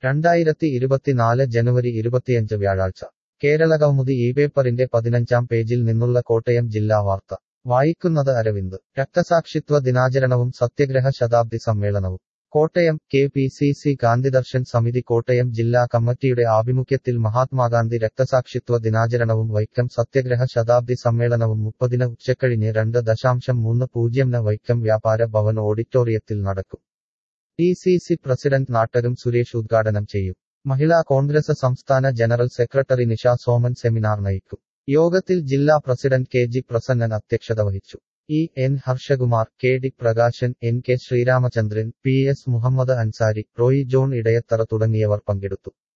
രണ്ടായിരത്തി ഇരുപത്തിനാല് ജനുവരി ഇരുപത്തിയഞ്ച് വ്യാഴാഴ്ച കേരളകൗമുദി ഈ പേപ്പറിന്റെ പതിനഞ്ചാം പേജിൽ നിന്നുള്ള കോട്ടയം ജില്ലാ വാർത്ത വായിക്കുന്നത് അരവിന്ദ് രക്തസാക്ഷിത്വ ദിനാചരണവും സത്യഗ്രഹ ശതാബ്ദി സമ്മേളനവും Kottayam K P C C Gandhidarshan Samithi Kottayam ജില്ലാ കമ്മിറ്റിയുടെ ആഭിമുഖ്യത്തിൽ മഹാത്മാഗാന്ധി രക്തസാക്ഷിത്വ ദിനാചരണവും വൈക്കം സത്യഗ്രഹ ശതാബ്ദി സമ്മേളനവും മുപ്പതിന് ഉച്ചക്കഴിഞ്ഞ് രണ്ട് ദശാംശം മൂന്ന് പൂജ്യംന് വൈക്കം വ്യാപാര ഭവൻ ഓഡിറ്റോറിയത്തിൽ നടക്കും ഡി സി സി പ്രസിഡന്റ് നാട്ടരും സുരേഷ് ഉദ്ഘാടനം ചെയ്യും മഹിളാ കോൺഗ്രസ് സംസ്ഥാന general secretary Nisha Soman seminar നയിക്കും യോഗത്തിൽ ജില്ലാ പ്രസിഡന്റ് കെ ജി പ്രസന്നൻ അധ്യക്ഷത വഹിച്ചു E N Harshakumar K D Prakashan N K Sreeramachandran P S Muhammad Ansari Roy John Edayathara തുടങ്ങിയവർ പങ്കെടുത്തു